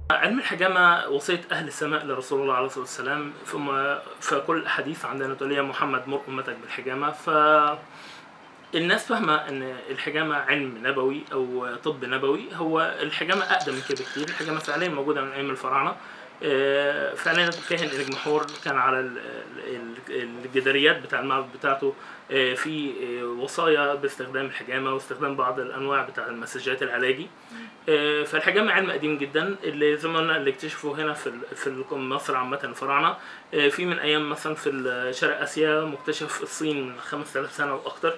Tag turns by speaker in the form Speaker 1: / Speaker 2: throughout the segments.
Speaker 1: علم الحجامة وصية أهل السماء لرسول الله عليه الصلاة والسلام ثم فكل الأحاديث عندنا تقول يا محمد مر أمتك بالحجامة ف الناس فاهمة إن الحجامة علم نبوي أو طب نبوي هو الحجامة أقدم من كده بكتير الحجامة فعليا موجودة من أيام الفراعنة آه، فعليا الكاهن إنج محور كان على ال- ال- الجداريات بتاع المعبد بتاعته آه، في آه، وصايا باستخدام الحجامة واستخدام بعض الأنواع بتاع المسجات العلاجي آه، فالحجامة علم قديم جدا اللي زي ما قلنا اللي اكتشفوا هنا في ال- في ال- مصر عامة الفراعنة آه، في من أيام مثلا في ال- شرق آسيا مكتشف في الصين من 5000 سنة وأكتر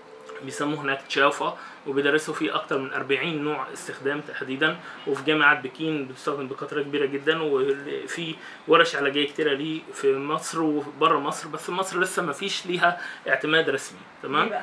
Speaker 1: بيسموه هناك تشافا وبيدرسوا فيه أكتر من 40 نوع استخدام تحديدا وفي جامعة بكين بتستخدم بكثرة كبيرة جدا وفي ورش علاجية كتيرة ليه في مصر وبره مصر بس مصر لسه ما فيش ليها اعتماد رسمي تمام
Speaker 2: ليه بقى؟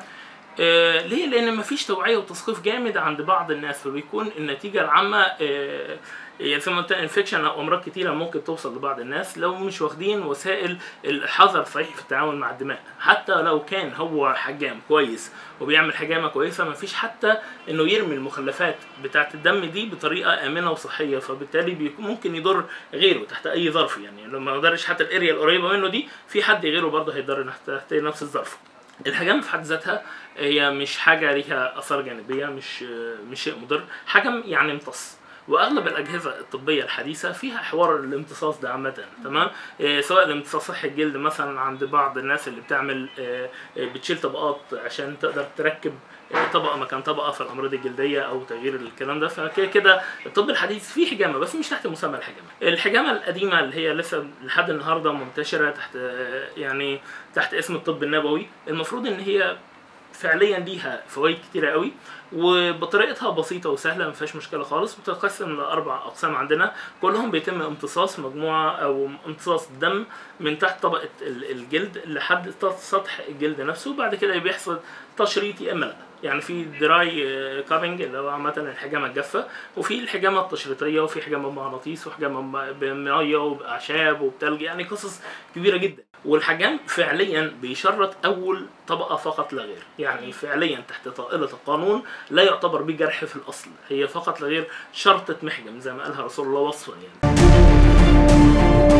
Speaker 1: آه ليه؟ لأن مفيش توعية وتثقيف جامد عند بعض الناس فبيكون النتيجة العامة آه يعني زي ما قلت انفكشن او امراض كتيره ممكن توصل لبعض الناس لو مش واخدين وسائل الحذر صحيح في التعامل مع الدماء حتى لو كان هو حجام كويس وبيعمل حجامه كويسه مفيش حتى انه يرمي المخلفات بتاعه الدم دي بطريقه امنه وصحيه فبالتالي بيكون ممكن يضر غيره تحت اي ظرف يعني لو ما يقدرش حتى الاريا القريبه منه دي في حد غيره برضه هيضر تحت نفس الظرف الحجامة في حد ذاتها هي مش حاجة ليها آثار جانبية مش مش شيء مضر حجم يعني امتص واغلب الاجهزه الطبيه الحديثه فيها حوار الامتصاص ده عامه تمام إيه سواء الامتصاص صحي الجلد مثلا عند بعض الناس اللي بتعمل إيه إيه بتشيل طبقات عشان تقدر تركب إيه طبقه مكان طبقه في الامراض الجلديه او تغيير الكلام ده فكده كده الطب الحديث فيه حجامه بس مش تحت مسمى الحجامه الحجامه القديمه اللي هي لسه لحد النهارده منتشره تحت آه، يعني تحت اسم الطب النبوي المفروض ان هي فعليا ليها فوائد كتيره قوي وبطريقتها بسيطه وسهله ما فيهاش مشكله خالص بتتقسم لاربع اقسام عندنا كلهم بيتم امتصاص مجموعه او امتصاص الدم من تحت طبقه ال- الجلد لحد سطح الجلد نفسه وبعد كده بيحصل تشريط يا اما لا يعني في دراي كابنج اللي هو عامه الحجامه الجافه وفي الحجامه التشريطيه وفي حجامه بمغناطيس وحجامه ب- بميه وباعشاب وبتلج يعني قصص كبيره جدا والحجام فعليا بيشرط اول طبقه فقط لا غير يعني فعليا تحت طائله القانون لا يعتبر به جرح في الاصل هي فقط لا غير شرطه محجم زي ما قالها رسول الله وصفا يعني